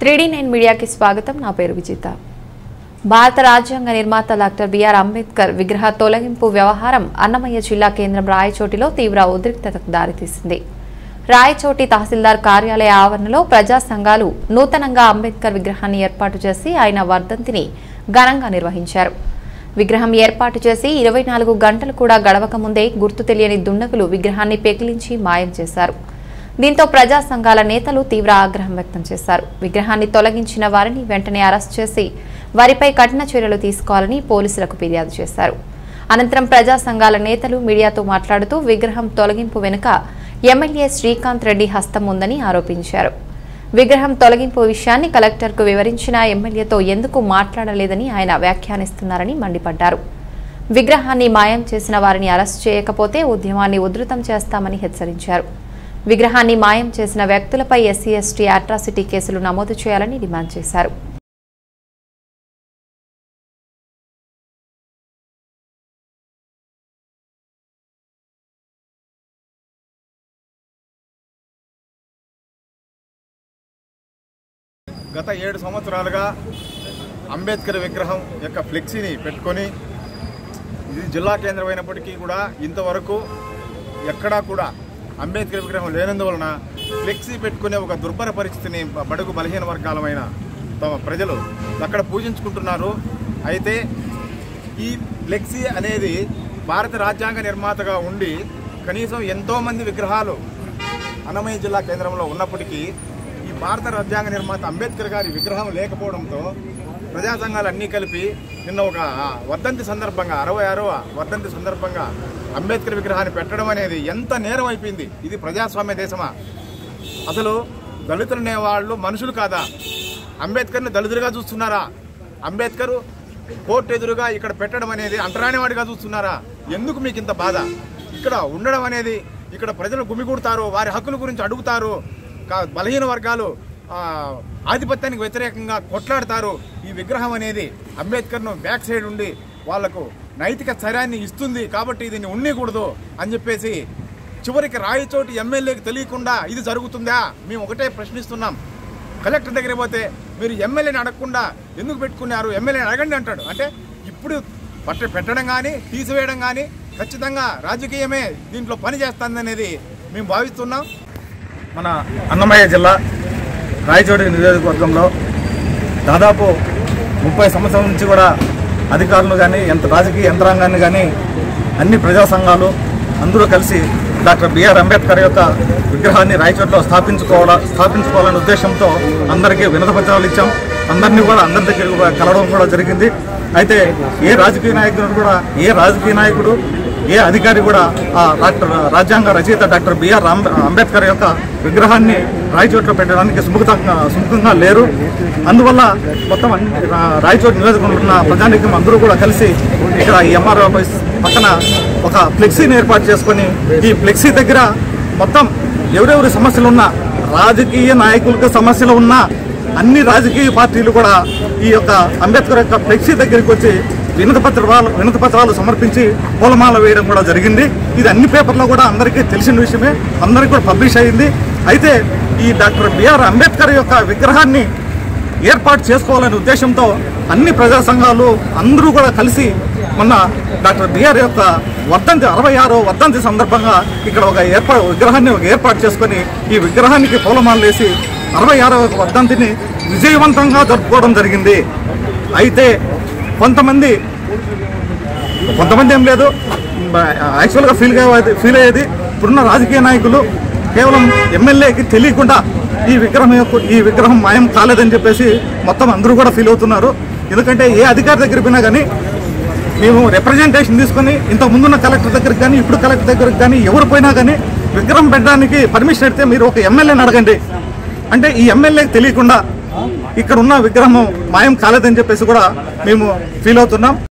three D nine మీడియాకి స్వాగతం నా పేరు విజిత భారత రాజ్యాంగ నిర్మాత డాక్టర్ బిఆర్ అంబేద్కర్ విగ్రహ తొలగింపు వ్యవహారం అన్నమయ్య జిల్లా కేంద్రం రాయచోటిలో తీవ్ర ఉద్రిక్తతకు దారితీసింది రాయచోటి తహసీల్దార్ కార్యాలయ ఆవరణలో ప్రజా సంఘాలు నూతనంగా అంబేద్కర్ విగ్రహాన్ని ఏర్పాటు చేసి ఆయన వర్ధంతిని ఘనంగా నిర్వహించారు విగ్రహం ఏర్పాటు చేసి ఇరవై నాలుగు గంటలు కూడా గడవక ముందే గుర్తు తెలియని దుండగులు విగ్రహాన్ని పెకిలించి మాయం చేశారు దీంతో ప్రజా సంఘాల నేతలు తీవ్ర ఆగ్రహం వ్యక్తం చేశారు విగ్రహాన్ని తొలగించిన వారిని వెంటనే అరెస్ట్ చేసి వారిపై కఠిన చర్యలు తీసుకోవాలని పోలీసులకు ఫిర్యాదు చేశారు అనంతరం ప్రజా సంఘాల నేతలు మీడియాతో మాట్లాడుతూ విగ్రహం తొలగింపు వెనుక ఎమ్మెల్యే శ్రీకాంత్ రెడ్డి హస్తం ఉందని ఆరోపించారు విగ్రహం తొలగింపు విషయాన్ని కలెక్టర్కు వివరించిన ఎమ్మెల్యేతో ఎందుకు మాట్లాడలేదని ఆయన వ్యాఖ్యానిస్తున్నారని మండిపడ్డారు విగ్రహాన్ని మాయం చేసిన వారిని అరెస్ట్ చేయకపోతే ఉద్యమాన్ని ఉధృతం చేస్తామని హెచ్చరించారు విగ్రహాన్ని మాయం చేసిన వ్యక్తులపై ఎస్సీ ఎస్టీ అట్రాసిటీ కేసులు నమోదు చేయాలని డిమాండ్ చేశారు గత ఏడు సంవత్సరాలుగా అంబేద్కర్ విగ్రహం యొక్క ఫ్లెక్సీని పెట్టుకొని ఇది జిల్లా కేంద్రం అయినప్పటికీ కూడా ఇంతవరకు ఎక్కడా కూడా అంబేద్కర్ విగ్రహం లేనందువలన ఫ్లెక్సీ పెట్టుకునే ఒక దుర్భర పరిస్థితిని బ- బడుగు బలహీన వర్గాలమైన తమ ప్రజలు అక్కడ పూజించుకుంటున్నారు అయితే ఈ ఫ్లెక్సీ అనేది భారత రాజ్యాంగ నిర్మాతగా ఉండి కనీసం ఎంతోమంది విగ్రహాలు అన్నమయ్య జిల్లా కేంద్రంలో ఉన్నప్పటికీ ఈ భారత రాజ్యాంగ నిర్మాత అంబేద్కర్ గారి విగ్రహం లేకపోవడంతో ప్రజా సంఘాలు అన్నీ కలిపి నిన్న ఒక వర్ధంతి సందర్భంగా అరవై ఆరవ వర్ధంతి సందర్భంగా అంబేద్కర్ విగ్రహాన్ని పెట్టడం అనేది ఎంత నేరం అయిపోయింది ఇది ప్రజాస్వామ్య దేశమా అసలు దళితులు అనేవాళ్ళు మనుషులు కాదా అంబేద్కర్ని దళితులుగా చూస్తున్నారా అంబేద్కర్ కోర్టు ఎదురుగా ఇక్కడ పెట్టడం అనేది అంటరానివాడిగా చూస్తున్నారా ఎందుకు మీకు ఇంత బాధ ఇక్కడ ఉండడం అనేది ఇక్కడ ప్రజలు గుమిగూడతారు వారి హక్కుల గురించి అడుగుతారు కా- బలహీన వర్గాలు ఆ, ఆధిపత్యానికి వ్యతిరేకంగా కొట్లాడతారు ఈ విగ్రహం అనేది అంబేద్కర్ను బ్యాక్ సైడ్ ఉండి వాళ్లకు నైతిక స్థైర్యాన్ని ఇస్తుంది కాబట్టి దీన్ని ఉన్నీకూడదు అని చెప్పేసి చివరికి రాయచోటి ఎమ్మెల్యేకి తెలియకుండా ఇది జరుగుతుందా మేము ఒకటే ప్రశ్నిస్తున్నాం కలెక్టర్ దగ్గర పోతే మీరు ఎమ్మెల్యేని అడగకుండా ఎందుకు పెట్టుకున్నారు ఎమ్మెల్యేని అడగండి అంటాడు అంటే ఇప్పుడు పట్ట పెట్టడం కానీ తీసివేయడం కానీ ఖచ్చితంగా రాజకీయమే దీంట్లో పని చేస్తుందనేది మేము భావిస్తున్నాం మన అన్నమయ్య జిల్లా రాయచోటి నియోజకవర్గంలో దాదాపు ముప్పై సంవత్సరాల నుంచి కూడా అధికారులు కానీ ఎంత రాజకీయ యంత్రాంగాన్ని కానీ అన్ని ప్రజా సంఘాలు అందరూ కలిసి డాక్టర్ బిఆర్ అంబేద్కర్ యొక్క విగ్రహాన్ని రాయచోట్లో స్థాపించుకోవాల స్థాపించుకోవాలనే ఉద్దేశంతో అందరికీ వినతపత్రాలు ఇచ్చాం అందరినీ కూడా అందరి దగ్గర కూడా కలవడం కూడా జరిగింది అయితే ఏ రాజకీయ నాయకుడు కూడా ఏ రాజకీయ నాయకుడు ఏ అధికారి కూడా ఆ డాక్టర్ రాజ్యాంగ రచయిత డాక్టర్ బిఆర్ అంబ- అంబేద్కర్ యొక్క విగ్రహాన్ని రాయచోట్లో పెట్టడానికి సుముఖంగా సుముఖంగా లేరు అందువల్ల మొత్తం అన్ని- రా- రాయచోటి నియోజకవర్గంలో ఉన్న ప్రజానీకం అందరూ కూడా కలిసి ఇక్కడ ఈ ఎంఆర్ఓ ఆఫీస్ పక్కన ఒక ఫ్లెక్సీని ఏర్పాటు చేసుకొని ఈ ఫ్లెక్సీ దగ్గర మొత్తం ఎవరెవరి సమస్యలు ఉన్నా రాజకీయ నాయకులకు సమస్యలు ఉన్నా అన్ని రాజకీయ పార్టీలు కూడా ఈ యొక్క అంబేద్కర్ యొక్క ఫ్లెక్సీ దగ్గరికి వచ్చి వినతి పత్రాలు వినతి పత్రాలు సమర్పించి పూలమాల వేయడం కూడా జరిగింది ఇది అన్ని పేపర్లో కూడా అందరికీ తెలిసిన విషయమే అందరికీ కూడా పబ్లిష్ అయింది అయితే ఈ డాక్టర్ బిఆర్ అంబేద్కర్ యొక్క విగ్రహాన్ని ఏర్పాటు చేసుకోవాలనే ఉద్దేశంతో అన్ని ప్రజా సంఘాలు అందరూ కూడా కలిసి మొన్న డాక్టర్ బిఆర్ యొక్క వర్ధంతి అరవై ఆరో వర్ధంతి సందర్భంగా ఇక్కడ ఒక ఏర్పాటు విగ్రహాన్ని ఒక ఏర్పాటు చేసుకొని ఈ విగ్రహానికి పూలమాలలు వేసి అరవై ఆరవ వర్ధంతిని విజయవంతంగా జరుపుకోవడం జరిగింది అయితే కొంతమంది కొంతమంది ఏం లేదు యాక్చువల్గా ఫీల్ ఫీల్ అయ్యేది ఇప్పుడున్న రాజకీయ నాయకులు కేవలం ఎమ్మెల్యేకి తెలియకుండా ఈ విగ్రహం యొక్క ఈ విగ్రహం మాయం కాలేదని చెప్పేసి మొత్తం అందరూ కూడా ఫీల్ అవుతున్నారు ఎందుకంటే ఏ అధికారి దగ్గర పోయినా కానీ మేము రిప్రజెంటేషన్ తీసుకొని ఇంతకు ముందున్న కలెక్టర్ దగ్గరికి కానీ ఇప్పుడు కలెక్టర్ దగ్గరికి కానీ ఎవరు పోయినా కానీ విగ్రహం పెట్టడానికి పర్మిషన్ ఇస్తే మీరు ఒక ఎమ్మెల్యేని అడగండి అంటే ఈ ఎమ్మెల్యేకి తెలియకుండా ఇక్కడ ఉన్న విగ్రహం మాయం కాలేదని చెప్పేసి కూడా మేము ఫీల్ అవుతున్నాం